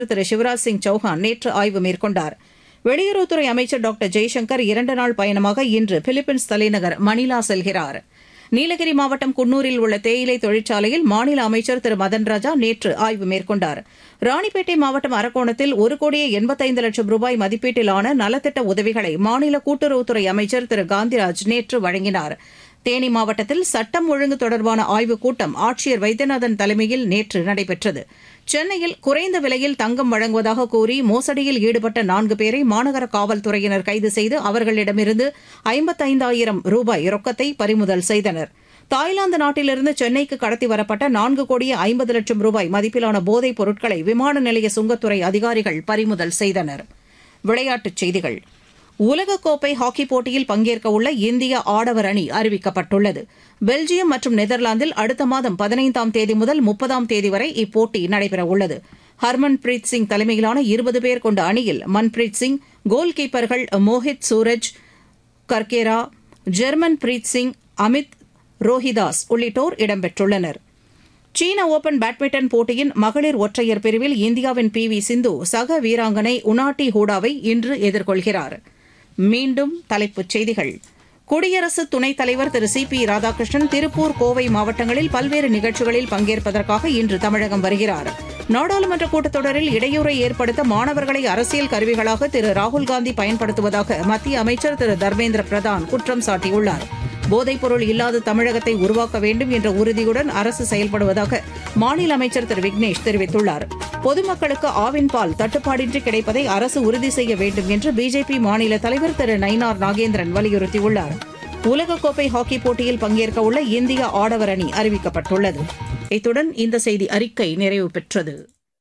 திரு சிவராஜ் சிங் சௌஹான் நேற்று ஆய்வு மேற்கொண்டார் வெளியுறவுத்துறை அமைச்சர் டாக்டர் ஜெய்சங்கர் இரண்டு நாள் பயணமாக இன்று பிலிப்பைன்ஸ் தலைநகர் மணிலா செல்கிறார் நீலகிரி மாவட்டம் குன்னூரில் உள்ள தேயிலை தொழிற்சாலையில் மாநில அமைச்சர் திரு மதன் ராஜா நேற்று ஆய்வு மேற்கொண்டார் ராணிப்பேட்டை மாவட்டம் அரக்கோணத்தில் ஒரு கோடியே எண்பத்தைந்து லட்சம் ரூபாய் மதிப்பீட்டிலான நலத்திட்ட உதவிகளை மாநில கூட்டுறவுத்துறை அமைச்சர் திரு காந்திராஜ் நேற்று வழங்கினார் தேனி மாவட்டத்தில் சட்டம் ஒழுங்கு தொடர்பான ஆய்வுக் கூட்டம் ஆட்சியர் வைத்தியநாதன் தலைமையில் நேற்று நடைபெற்றது சென்னையில் குறைந்த விலையில் தங்கம் வழங்குவதாக கூறி மோசடியில் ஈடுபட்ட நான்கு பேரை மாநகர காவல்துறையினர் கைது செய்து அவர்களிடமிருந்து ஐம்பத்தைந்தாயிரம் ரூபாய் ரொக்கத்தை பறிமுதல் செய்தனர் தாய்லாந்து நாட்டிலிருந்து சென்னைக்கு கடத்தி வரப்பட்ட நான்கு கோடியே ஐம்பது லட்சம் ரூபாய் மதிப்பிலான போதைப் பொருட்களை விமான நிலைய சுங்கத்துறை அதிகாரிகள் பறிமுதல் செய்தனர் விளையாட்டுச் செய்திகள் உலகக்கோப்பை ஹாக்கிப் போட்டியில் பங்கேற்க உள்ள இந்திய ஆடவர் அணி அறிவிக்கப்பட்டுள்ளது பெல்ஜியம் மற்றும் நெதர்லாந்தில் அடுத்த மாதம் பதினைந்தாம் தேதி முதல் முப்பதாம் தேதி வரை இப்போட்டி நடைபெறவுள்ளது ஹர்மன் பிரீத் சிங் தலைமையிலான இருபது பேர் கொண்ட அணியில் மன்பிரீத் சிங் கோல் கீப்பர்கள் மோஹித் சூரஜ் கர்கேரா ஜெர்மன் பிரீத் சிங் அமித் ரோஹிதாஸ் உள்ளிட்டோர் இடம்பெற்றுள்ளனர் சீன ஓபன் பேட்மிண்டன் போட்டியின் மகளிர் ஒற்றையர் பிரிவில் இந்தியாவின் பி வி சிந்து சக வீராங்கனை உனாட்டி ஹூடாவை இன்று எதிர்கொள்கிறார் மீண்டும் தலைப்புச் செய்திகள் குடியரசு துணைத் தலைவர் திரு சி பி ராதாகிருஷ்ணன் திருப்பூர் கோவை மாவட்டங்களில் பல்வேறு நிகழ்ச்சிகளில் பங்கேற்பதற்காக இன்று தமிழகம் வருகிறார் நாடாளுமன்ற கூட்டத்தொடரில் இடையூறை ஏற்படுத்த மாணவர்களை அரசியல் கருவிகளாக திரு ராகுல்காந்தி பயன்படுத்துவதாக மத்திய அமைச்சர் திரு தர்மேந்திர பிரதான் குற்றம் சாட்டியுள்ளார் போதைப்பொருள் இல்லாத தமிழகத்தை உருவாக்க வேண்டும் என்ற உறுதியுடன் அரசு செயல்படுவதாக மாநில அமைச்சர் திரு விக்னேஷ் தெரிவித்துள்ளார் பொதுமக்களுக்கு ஆவின் பால் தட்டுப்பாடின்றி கிடைப்பதை அரசு உறுதி செய்ய வேண்டும் என்று பிஜேபி மாநில தலைவர் திரு நயினார் நாகேந்திரன் வலியுறுத்தியுள்ளார் உலகக்கோப்பை ஹாக்கி போட்டியில் பங்கேற்க உள்ள இந்திய ஆடவர் அணி அறிவிக்கப்பட்டுள்ளது இத்துடன் இந்த செய்தி அறிக்கை நிறைவு பெற்றது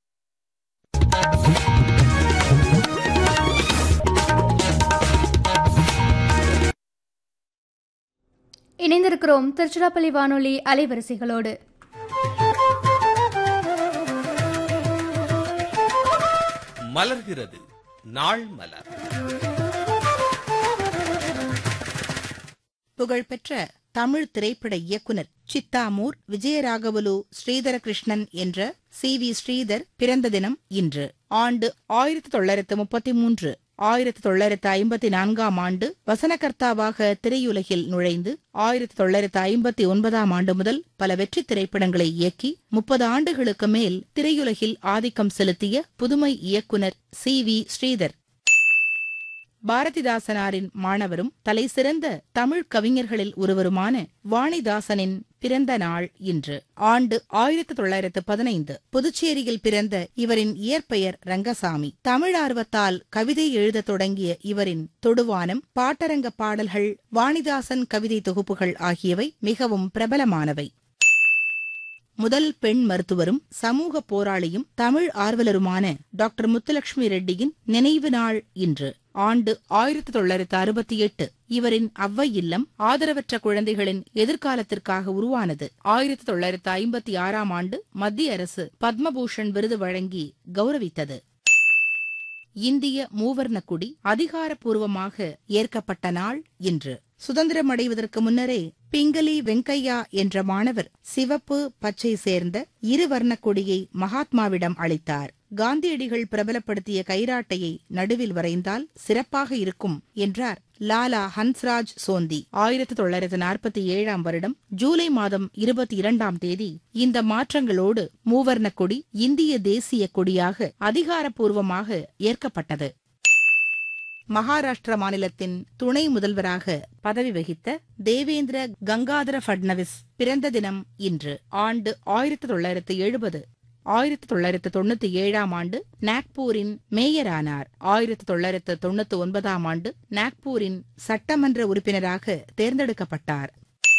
இணைந்திருக்கிறோம் திருச்சிராப்பள்ளி வானொலி அலைவரிசைகளோடு மலர்கிறது நாள் மலர் புகழ்பெற்ற தமிழ் திரைப்பட இயக்குனர் சித்தாமூர் விஜயராகவலு ஸ்ரீதர கிருஷ்ணன் என்ற சி வி ஸ்ரீதர் பிறந்த தினம் இன்று ஆண்டு ஆயிரத்தி தொள்ளாயிரத்து முப்பத்தி மூன்று ஆயிரத்தி தொள்ளாயிரத்து ஐம்பத்தி நான்காம் ஆண்டு வசனகர்த்தாவாக திரையுலகில் நுழைந்து ஆயிரத்தி தொள்ளாயிரத்து ஐம்பத்தி ஒன்பதாம் ஆண்டு முதல் பல வெற்றி திரைப்படங்களை இயக்கி முப்பது ஆண்டுகளுக்கு மேல் திரையுலகில் ஆதிக்கம் செலுத்திய புதுமை இயக்குனர் சி வி ஸ்ரீதர் பாரதிதாசனாரின் மாணவரும் தலைசிறந்த தமிழ் கவிஞர்களில் ஒருவருமான வாணிதாசனின் பிறந்த நாள் இன்று ஆண்டு ஆயிரத்தி தொள்ளாயிரத்து பதினைந்து புதுச்சேரியில் பிறந்த இவரின் இயற்பெயர் ரங்கசாமி தமிழ் ஆர்வத்தால் கவிதை எழுதத் தொடங்கிய இவரின் தொடுவானம் பாட்டரங்க பாடல்கள் வாணிதாசன் கவிதை தொகுப்புகள் ஆகியவை மிகவும் பிரபலமானவை முதல் பெண் மருத்துவரும் சமூக போராளியும் தமிழ் ஆர்வலருமான டாக்டர் முத்துலட்சுமி ரெட்டியின் நினைவு நாள் இன்று ஆண்டு ஆயிரத்தி தொள்ளாயிரத்து அறுபத்தி எட்டு இவரின் அவ்வை இல்லம் ஆதரவற்ற குழந்தைகளின் எதிர்காலத்திற்காக உருவானது ஆயிரத்தி தொள்ளாயிரத்து ஐம்பத்தி ஆறாம் ஆண்டு மத்திய அரசு பத்மபூஷன் விருது வழங்கி கௌரவித்தது இந்திய மூவர்ண கொடி அதிகாரப்பூர்வமாக ஏற்கப்பட்ட நாள் இன்று சுதந்திரம் அடைவதற்கு முன்னரே பிங்களி வெங்கையா என்ற மாணவர் சிவப்பு பச்சை சேர்ந்த இரு வர்ணக் கொடியை மகாத்மாவிடம் அளித்தார் காந்தியடிகள் பிரபலப்படுத்திய கைராட்டையை நடுவில் வரைந்தால் சிறப்பாக இருக்கும் என்றார் லாலா ஹன்ஸ்ராஜ் சோந்தி ஆயிரத்தி தொள்ளாயிரத்து நாற்பத்தி ஏழாம் வருடம் ஜூலை மாதம் இருபத்தி இரண்டாம் தேதி இந்த மாற்றங்களோடு மூவர்ணக் கொடி இந்திய தேசிய கொடியாக அதிகாரப்பூர்வமாக ஏற்கப்பட்டது மகாராஷ்டிரா மாநிலத்தின் துணை முதல்வராக பதவி வகித்த தேவேந்திர கங்காதர பட்னவிஸ் பிறந்த தினம் இன்று ஆண்டு ஆயிரத்தி தொள்ளாயிரத்து எழுபது ஆயிரத்தி தொள்ளாயிரத்து தொண்ணூத்தி ஏழாம் ஆண்டு நாக்பூரின் மேயரானார் ஆயிரத்தி தொள்ளாயிரத்து தொண்ணூத்தி ஒன்பதாம் ஆண்டு நாக்பூரின் சட்டமன்ற உறுப்பினராக தேர்ந்தெடுக்கப்பட்டார்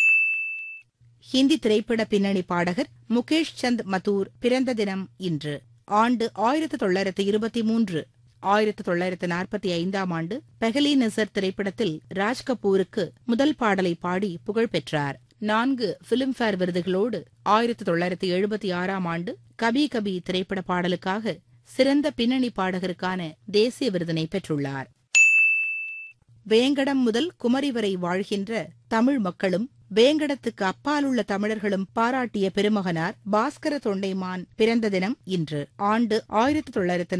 ஹிந்தி திரைப்பட பின்னணி பாடகர் முகேஷ் சந்த் மதூர் பிறந்த தினம் இன்று ஆண்டு ஆயிரத்தி தொள்ளாயிரத்து இருபத்தி மூன்று ஆயிரத்தி தொள்ளாயிரத்து நாற்பத்தி ஐந்தாம் ஆண்டு பெஹலி நசர் திரைப்படத்தில் ராஜ் கபூருக்கு முதல் பாடலை பாடி புகழ் பெற்றார் நான்கு பிலிம்பேர் விருதுகளோடு ஆயிரத்தி தொள்ளாயிரத்தி எழுபத்தி ஆறாம் ஆண்டு கபி கபி திரைப்பட பாடலுக்காக சிறந்த பின்னணி பாடகருக்கான தேசிய விருதினை பெற்றுள்ளார் வேங்கடம் முதல் குமரி வரை வாழ்கின்ற தமிழ் மக்களும் வேங்கடத்துக்கு அப்பாலுள்ள தமிழர்களும் பாராட்டிய பெருமகனார் பாஸ்கர தொண்டைமான் பிறந்த தினம் இன்று ஆண்டு ஆயிரத்தி தொள்ளாயிரத்து